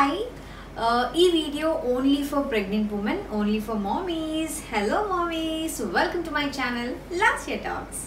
hi ఈ video only for pregnant women only for mommies hello mommies welcome to my channel last year talks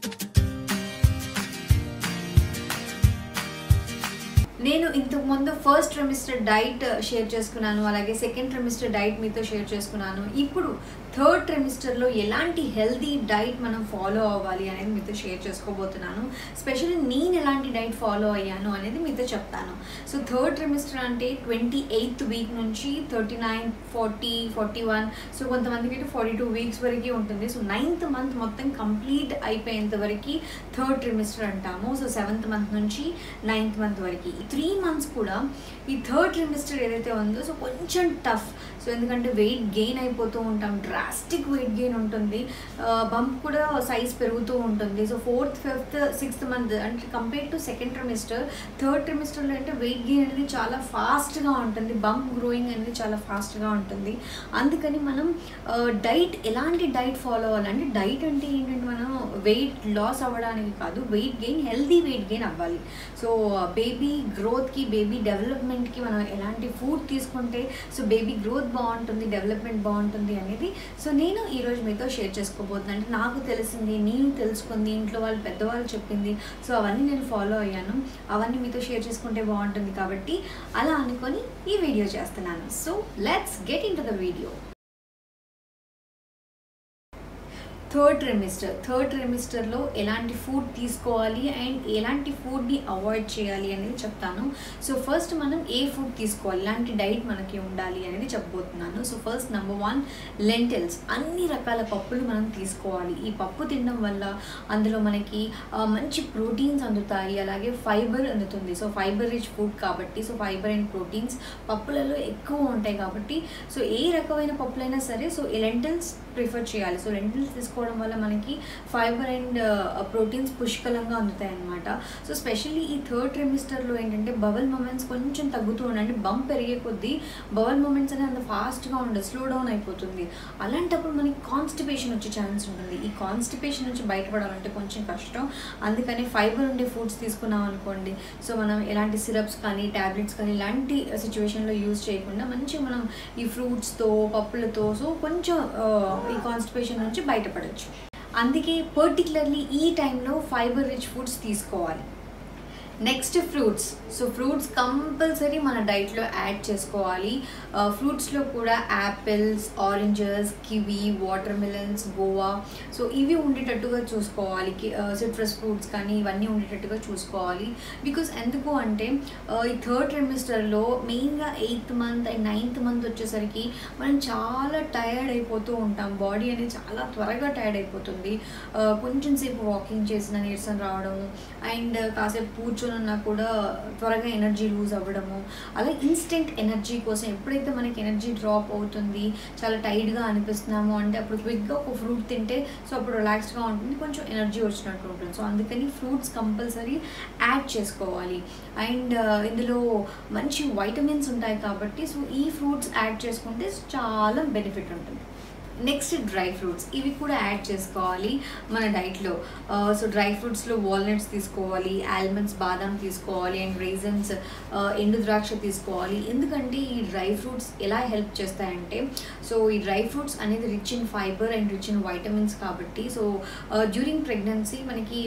నేను ఇంతకు ముందు first trimester diet share చేసుకున్నాను అలాగే second trimester diet మీతో share చేసుకున్నాను ఇప్పుడు థర్డ్ ట్రిమిస్టర్లో ఎలాంటి హెల్దీ డైట్ మనం ఫాలో అవ్వాలి అనేది మీతో షేర్ చేసుకోబోతున్నాను స్పెషల్లీ నేను ఎలాంటి డైట్ ఫాలో అయ్యాను అనేది మీతో చెప్తాను సో థర్డ్ ట్రిమిస్టర్ అంటే ట్వంటీ ఎయిత్ వీక్ నుంచి thirty nine forty forty one so కొంతమందికి అయితే ఫార్టీ టూ వీక్స్ వరకు ఉంటుంది సో నైన్త్ మంత్ మొత్తం కంప్లీట్ అయిపోయేంత వరకు థర్డ్ ట్రిమిస్టర్ అంటాము సో సెవెంత్ మంత్ నుంచి నైన్త్ మంత్ వరకు ఈ త్రీ మంత్స్ కూడా ఈ థర్డ్ ట్రిమిస్టర్ ఏదైతే ఉందో సో కొంచెం టఫ్ సో ఎందుకంటే వెయిట్ గెయిన్ అయిపోతూ ఉంటాం డ్రాస్టిక్ వెయిట్ గెయిన్ ఉంటుంది బంప్ కూడా సైజ్ పెరుగుతూ ఉంటుంది so fourth fifth sixth month అంటే compare to second trimester third ట్రిమిస్టర్లో అంటే వెయిట్ గెయిన్ అనేది చాలా ఫాస్ట్గా ఉంటుంది బంప్ గ్రోయింగ్ అనేది చాలా ఫాస్ట్గా ఉంటుంది అందుకని మనం డైట్ ఎలాంటి డైట్ ఫాలో అవ్వాలంటే డైట్ అంటే ఏంటంటే మనం వెయిట్ లాస్ అవ్వడానికి కాదు weight gain healthy weight gain అవ్వాలి సో బేబీ గ్రోత్కి బేబీ డెవలప్మెంట్కి మనం ఎలాంటి ఫుడ్ తీసుకుంటే సో బేబీ గ్రోత్ బాగుంటుంది డెవలప్మెంట్ బాగుంటుంది అనేది సో నేను ఈరోజు మీతో షేర్ చేసుకోబోతున్నాను అంటే నాకు తెలిసింది నేను తెలుసుకుంది ఇంట్లో వాళ్ళు పెద్దవాళ్ళు చెప్పింది సో అవన్నీ నేను ఫాలో అయ్యాను అవన్నీ మీతో షేర్ చేసుకుంటే బాగుంటుంది కాబట్టి అలా అనుకొని ఈ వీడియో చేస్తున్నాను so let's get into the video third trimester third ట్రిమిస్టర్లో ఎలాంటి ఫుడ్ తీసుకోవాలి అండ్ ఎలాంటి ఫుడ్ని అవాయిడ్ చేయాలి అనేది చెప్తాను సో ఫస్ట్ మనం ఏ ఫుడ్ తీసుకోవాలి ఎలాంటి డైట్ మనకి ఉండాలి అనేది చెప్పబోతున్నాను so first number one lentils అన్ని రకాల పప్పులు మనం తీసుకోవాలి ఈ పప్పు తినడం వల్ల అందులో మనకి మంచి ప్రోటీన్స్ అందుతాయి అలాగే ఫైబర్ అందుతుంది సో ఫైబర్ రిచ్ ఫుడ్ కాబట్టి సో ఫైబర్ అండ్ ప్రోటీన్స్ పప్పులలో ఎక్కువ ఉంటాయి కాబట్టి సో ఏ రకమైన పప్పులైనా సరే సో లెంటిల్స్ ప్రిఫర్ చేయాలి సో లెంటిల్స్ తీసుకోవడం వల్ల మనకి ఫైబర్ అండ్ ప్రోటీన్స్ పుష్కలంగా అందుతాయి అనమాట సో స్పెషల్లీ ఈ థర్డ్ ట్రిమిస్టర్లో ఏంటంటే బవల్ మూమెంట్స్ కొంచెం తగ్గుతూ ఉండండి బంప్ పెరిగే కొద్దీ బవల్ మూమెంట్స్ అనేది అంత ఫాస్ట్గా ఉండదు స్లో డౌన్ అయిపోతుంది అలాంటప్పుడు మనకి కాన్స్టిపేషన్ వచ్చే ఛాన్స్ ఉంటుంది ఈ కాన్స్టిపేషన్ నుంచి బయటపడాలంటే కొంచెం కష్టం అందుకని ఫైబర్ ఉండే ఫుడ్స్ తీసుకున్నాం అనుకోండి సో మనం ఎలాంటి సిరప్స్ కానీ ట్యాబ్లెట్స్ కానీ ఇలాంటి సిచ్యువేషన్లో యూజ్ చేయకుండా మంచిగా మనం ఈ ఫ్రూట్స్తో పప్పులతో సో కొంచెం ఈ కాన్స్టిపేషన్ నుంచి బయటపడవచ్చు అందుకే పర్టికులర్లీ ఈ టైంలో ఫైబర్ రిచ్ ఫుడ్స్ తీసుకోవాలి next fruits so fruits compulsory మన డైట్లో యాడ్ చేసుకోవాలి ఫ్రూట్స్లో కూడా apples oranges kiwi watermelons guava so ఇవి ఉండేటట్టుగా చూసుకోవాలి సిట్రస్ ఫ్రూట్స్ కానీ ఇవన్నీ ఉండేటట్టుగా చూసుకోవాలి బికాస్ ఎందుకు అంటే ఈ థర్డ్ ట్రిమిస్టర్లో మెయిన్గా eighth month and ninth month వచ్చేసరికి మనం చాలా టైర్డ్ అయిపోతూ ఉంటాం బాడీ అనేది చాలా త్వరగా టైర్డ్ అయిపోతుంది కొంచెం సేపు వాకింగ్ చేసిన నీరసం రావడం అండ్ కాసేపు కూర్చొని ఉన్నా కూడా త్వరగా ఎనర్జీ లూజ్ అవ్వడము అలా ఇన్స్టెంట్ ఎనర్జీ కోసం ఎప్పుడైతే మనకి ఎనర్జీ డ్రాప్ అవుతుంది చాలా టైట్గా అనిపిస్తున్నాము అంటే అప్పుడు క్విక్గా ఒక ఫ్రూట్ తింటే సో అప్పుడు రిలాక్స్డ్గా ఉంటుంది కొంచెం ఎనర్జీ వచ్చినట్టు ఉంటుంది సో అందుకని ఫ్రూట్స్ కంపల్సరీ యాడ్ చేసుకోవాలి అండ్ ఇందులో మంచి వైటమిన్స్ ఉంటాయి కాబట్టి సో ఈ ఫ్రూట్స్ యాడ్ చేసుకుంటే చాలా బెనిఫిట్ ఉంటుంది నెక్స్ట్ డ్రై ఫ్రూట్స్ ఇవి కూడా యాడ్ చేసుకోవాలి మన డైట్లో సో డ్రై ఫ్రూట్స్లో వాల్నట్స్ తీసుకోవాలి ఆల్మండ్స్ బాదాం తీసుకోవాలి అండ్ రీజన్స్ ఎండు ద్రాక్ష తీసుకోవాలి ఎందుకంటే ఈ డ్రై ఫ్రూట్స్ ఎలా హెల్ప్ చేస్తాయంటే సో ఈ డ్రై ఫ్రూట్స్ అనేది rich in fibre and rich in vitamins కాబట్టి సో డ్యూరింగ్ ప్రెగ్నెన్సీ మనకి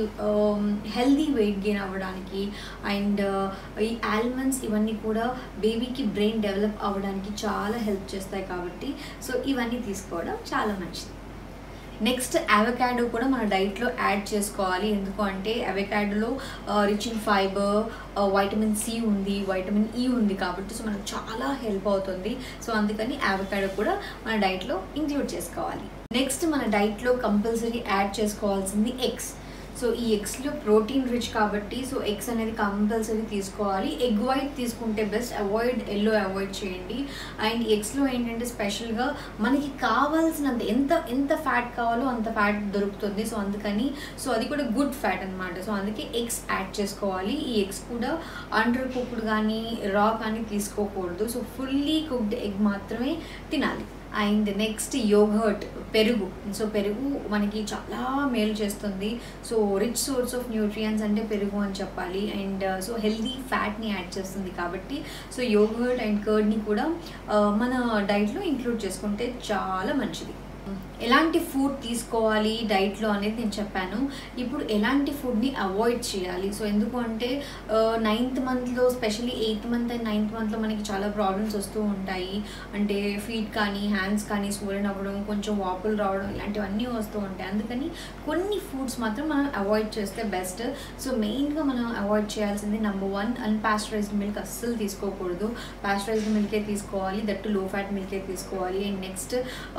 హెల్దీ వెయిట్ గెయిన్ అవ్వడానికి అండ్ ఈ ఆల్మండ్స్ ఇవన్నీ కూడా బేబీకి బ్రెయిన్ డెవలప్ అవ్వడానికి చాలా హెల్ప్ చేస్తాయి కాబట్టి సో ఇవన్నీ తీసుకోవడం చాలా మంచిది నెక్స్ట్ అవకాడో కూడా మన డైట్లో యాడ్ చేసుకోవాలి ఎందుకు అంటే అవకాడోలో rich in fibre vitamin C ఉంది వైటమిన్ ఈ ఉంది కాబట్టి సో మనకు చాలా హెల్ప్ అవుతుంది సో అందుకని అవకాడో కూడా మన డైట్లో ఇంక్లూడ్ చేసుకోవాలి నెక్స్ట్ మన డైట్లో కంపల్సరీ యాడ్ చేసుకోవాల్సింది ఎగ్స్ సో ఈ ఎగ్స్లో ప్రోటీన్ రిచ్ కాబట్టి సో ఎగ్స్ అనేది కంపల్సరీ తీసుకోవాలి ఎగ్ వైట్ తీసుకుంటే బెస్ట్ అవాయిడ్ ఎల్లో అవాయిడ్ చేయండి అండ్ ఎగ్స్లో ఏంటంటే స్పెషల్గా మనకి కావాల్సినంత ఎంత ఎంత ఫ్యాట్ కావాలో అంత ఫ్యాట్ దొరుకుతుంది సో అందుకని సో అది కూడా గుడ్ ఫ్యాట్ అనమాట సో అందుకే ఎగ్స్ యాడ్ చేసుకోవాలి ఈ ఎగ్స్ కూడా అండర్ కుక్డ్ కానీ రా కానీ తీసుకోకూడదు సో ఫుల్లీ కుక్డ్ ఎగ్ మాత్రమే తినాలి అండ్ నెక్స్ట్ యోగర్ట్ పెరుగు సో పెరుగు మనకి చాలా మేలు చేస్తుంది so rich source of nutrients అంటే పెరుగు అని చెప్పాలి అండ్ సో హెల్దీ ఫ్యాట్ని యాడ్ చేస్తుంది కాబట్టి సో యోగర్ట్ అండ్ కర్డ్ని కూడా ఆ, మన డైట్లో ఇంక్లూడ్ చేసుకుంటే చాలా మంచిది ఎలాంటి ఫుడ్ తీసుకోవాలి డైట్లో అనేది నేను చెప్పాను ఇప్పుడు ఎలాంటి ఫుడ్ని అవాయిడ్ చేయాలి సో ఎందుకు అంటే నైన్త్ మంత్లో specially eighth month and ninth మంత్లో మనకి చాలా ప్రాబ్లమ్స్ వస్తూ ఉంటాయి అంటే ఫీట్ కానీ హ్యాండ్స్ కానీ స్వోలన్ అవ్వడం కొంచెం వాపులు రావడం ఇలాంటివన్నీ వస్తూ ఉంటాయి అందుకని కొన్ని ఫుడ్స్ మాత్రం మనం అవాయిడ్ చేస్తే బెస్ట్ సో మెయిన్గా మనం అవాయిడ్ చేయాల్సింది నెంబర్ వన్ అన్పాస్చరైజ్డ్ మిల్క్ అస్సలు తీసుకోకూడదు పాస్చరైజ్డ్ మిల్కే తీసుకోవాలి దట్టు లో ఫ్యాట్ మిల్కే తీసుకోవాలి అండ్ నెక్స్ట్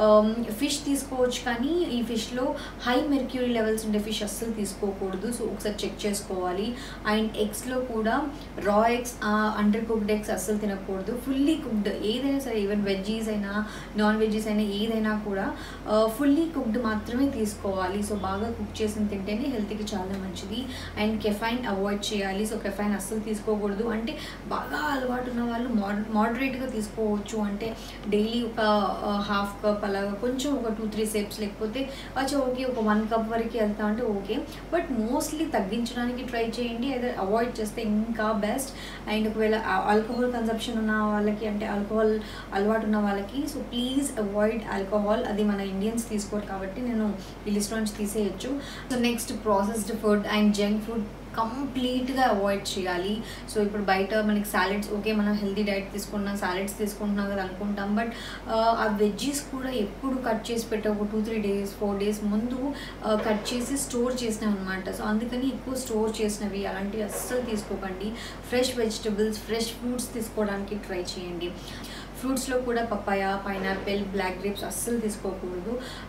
ఫిష్ తీసుకోవచ్చు కానీ ఈ ఫిష్లో హై మెర్క్యూరీ లెవెల్స్ ఉండే ఫిష్ అస్సలు తీసుకోకూడదు సో ఒకసారి చెక్ చేసుకోవాలి అండ్ ఎగ్స్లో కూడా రా ఎగ్స్ అండర్ కుక్డ్ ఎగ్స్ అస్సలు తినకూడదు ఫుల్లీ కుక్డ్ ఏదైనా సరే ఈవెన్ వెజ్జీస్ అయినా నాన్ వెజ్జీస్ అయినా ఏదైనా కూడా ఫుల్లీ కుక్డ్ మాత్రమే తీసుకోవాలి సో బాగా కుక్ చేసి తింటేనే హెల్త్కి చాలా మంచిది అండ్ కెఫైన్ అవాయిడ్ చేయాలి సో కెఫైన్ అస్సలు తీసుకోకూడదు అంటే బాగా అలవాటు ఉన్న వాళ్ళు మోడ మోడరేట్గా తీసుకోవచ్చు అంటే డైలీ ఒక హాఫ్ కప్ అలాగా కొంచెం ఒక టూ త్రీ సేప్స్ లేకపోతే అచ్చా ఓకే ఒక వన్ కప్ వరకు వెళ్తా అంటే ఓకే బట్ మోస్ట్లీ తగ్గించడానికి ట్రై చేయండి అయితే అవాయిడ్ చేస్తే ఇంకా బెస్ట్ అండ్ ఒకవేళ ఆల్కహాల్ కన్సంప్షన్ ఉన్న వాళ్ళకి అంటే ఆల్కహాల్ అలవాటు ఉన్న వాళ్ళకి సో ప్లీజ్ అవాయిడ్ ఆల్కహాల్ అది మన ఇండియన్స్ తీసుకోరు కాబట్టి నేను ఈ లిస్ట్ నుంచి తీసేయచ్చు so next processed food and junk food కంప్లీట్గా అవాయిడ్ చేయాలి సో ఇప్పుడు బయట మనకి సాలెడ్స్ ఓకే మనం హెల్దీ డైట్ తీసుకుంటున్నాం సాలెడ్స్ తీసుకుంటున్నాం కదా అనుకుంటాం బట్ ఆ వెజ్జీస్ కూడా ఎప్పుడు కట్ చేసి పెట్టే ఒక two three days four days ముందు కట్ చేసి స్టోర్ చేసినాం అనమాట సో అందుకని ఎక్కువ స్టోర్ చేసినవి అలాంటివి అస్సలు తీసుకోకండి ఫ్రెష్ వెజిటబుల్స్ ఫ్రెష్ ఫ్రూట్స్ తీసుకోవడానికి ట్రై చేయండి ఫ్రూట్స్లో కూడా పపాయ పైనాపిల్ బ్లాక్ గ్రేప్స్ అస్సలు తీసుకోకూడదు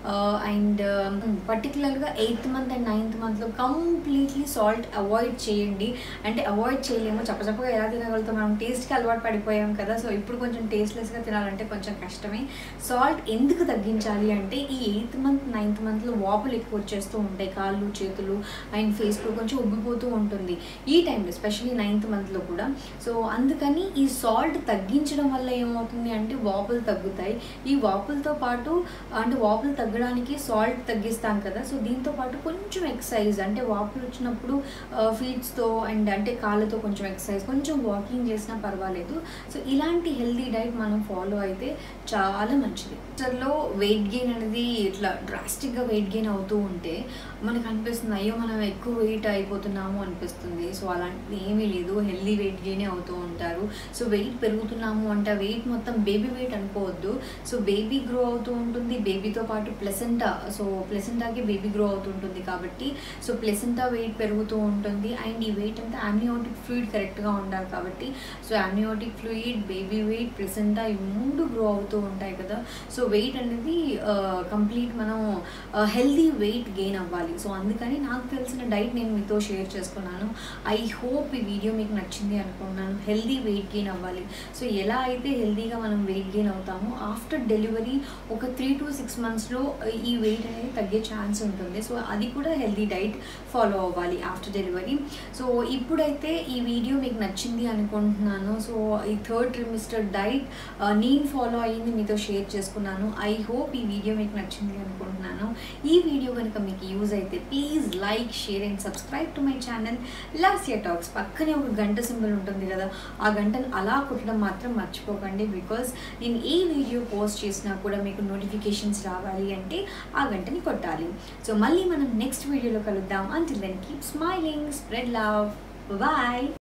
అండ్ పర్టికులర్గా ఎయిత్ మంత్ అండ్ నైన్త్ మంత్లో కంప్లీట్లీ సాల్ట్ అవాయిడ్ చేయండి అంటే అవాయిడ్ చేయలేము చప్పచప్పగా ఎలా తినగలుగుతాం మనం టేస్ట్కి అలవాటు పడిపోయాం కదా సో ఇప్పుడు కొంచెం టేస్ట్లెస్గా తినాలంటే కొంచెం కష్టమే సాల్ట్ ఎందుకు తగ్గించాలి అంటే ఈ ఎయిత్ మంత్ నైన్త్ మంత్లో వాపులు ఎక్కువ వచ్చేస్తూ ఉంటాయి కాళ్ళు చేతులు అండ్ ఫేస్లో కొంచెం ఉబ్బిపోతూ ఉంటుంది ఈ టైంలో ఎస్పెషల్లీ నైన్త్ మంత్లో కూడా సో అందుకని ఈ సాల్ట్ తగ్గించడం వల్ల ఏమవుతుంది అంటే వాపులు తగ్గుతాయి ఈ వాపులతో పాటు అంటే వాపులు తగ్గడానికి సాల్ట్ తగ్గిస్తాం కదా సో దీంతో పాటు కొంచెం ఎక్సర్సైజ్ అంటే వాపులు వచ్చినప్పుడు ఫీట్స్తో అండ్ అంటే కాళ్ళతో కొంచెం ఎక్సర్సైజ్ కొంచెం వాకింగ్ చేసినా పర్వాలేదు సో ఇలాంటి హెల్దీ డైట్ మనం ఫాలో అయితే చాలా మంచిది ఫ్యూచర్లో వెయిట్ గెయిన్ అనేది ఇట్లా డ్రాస్టిక్గా వెయిట్ గెయిన్ అవుతూ ఉంటే మనకు అనిపిస్తుంది అయ్యో మనం ఎక్కువ వెయిట్ అయిపోతున్నాము అనిపిస్తుంది సో అలాంటిది ఏమీ లేదు హెల్దీ వెయిట్ గెయినే అవుతూ ఉంటారు సో వెయిట్ పెరుగుతున్నాము అంటే వెయిట్ మొత్తం బేబీ వెయిట్ అనుకోవద్దు సో బేబీ గ్రో అవుతూ ఉంటుంది బేబీతో పాటు ప్లెసెంటా సో ప్లెసెంటాకి బేబీ గ్రో అవుతుంటుంది కాబట్టి సో ప్లెసెంటా వెయిట్ పెరుగుతూ ఉంటుంది అండ్ ఈ వెయిట్ అంతా యామ్నియోటిక్ ఫ్లూయిడ్ కరెక్ట్గా ఉండాలి కాబట్టి so amniotic fluid baby weight placenta ఈ మూడు గ్రో అవుతూ ఉంటాయి కదా సో వెయిట్ అనేది కంప్లీట్ మనం హెల్దీ వెయిట్ గెయిన్ అవ్వాలి సో అందుకని నాకు తెలిసిన డైట్ నేను మీతో షేర్ చేసుకున్నాను ఐ హోప్ ఈ వీడియో మీకు నచ్చింది అనుకున్నాను హెల్దీ వెయిట్ గెయిన్ అవ్వాలి సో ఎలా అయితే హెల్దీగా మనం వెయిట్ గెయిన్ అవుతామో ఆఫ్టర్ డెలివరీ ఒక త్రీ టు సిక్స్ మంత్స్లో ఈ వెయిట్ అనేది తగ్గే ఛాన్స్ ఉంటుంది సో అది కూడా హెల్దీ డైట్ ఫాలో అవ్వాలి ఆఫ్టర్ డెలివరీ సో ఇప్పుడైతే ఈ వీడియో మీకు నచ్చింది అనుకుంటున్నాను సో ఈ థర్డ్ ట్రిమిస్టర్ డైట్ నేను ఫాలో అయ్యింది మీతో షేర్ చేసుకున్నాను ఐ హోప్ ఈ వీడియో మీకు నచ్చింది అనుకుంటున్నాను ఈ వీడియో కనుక మీకు యూజ్ అయితే please like share and subscribe to my channel Lasya talks పక్కనే ఒక గంట సింబల్ ఉంటుంది కదా ఆ గంటను అలా కొట్టడం మాత్రం మర్చిపోకండి బికాజ్ నేను ఏ వీడియో పోస్ట్ చేసినా కూడా మీకు నోటిఫికేషన్స్ రావాలి అంటే ఆ గంటని కొట్టాలి సో మళ్ళీ మనం నెక్స్ట్ వీడియోలో కలుద్దాం until then keep smiling spread love bye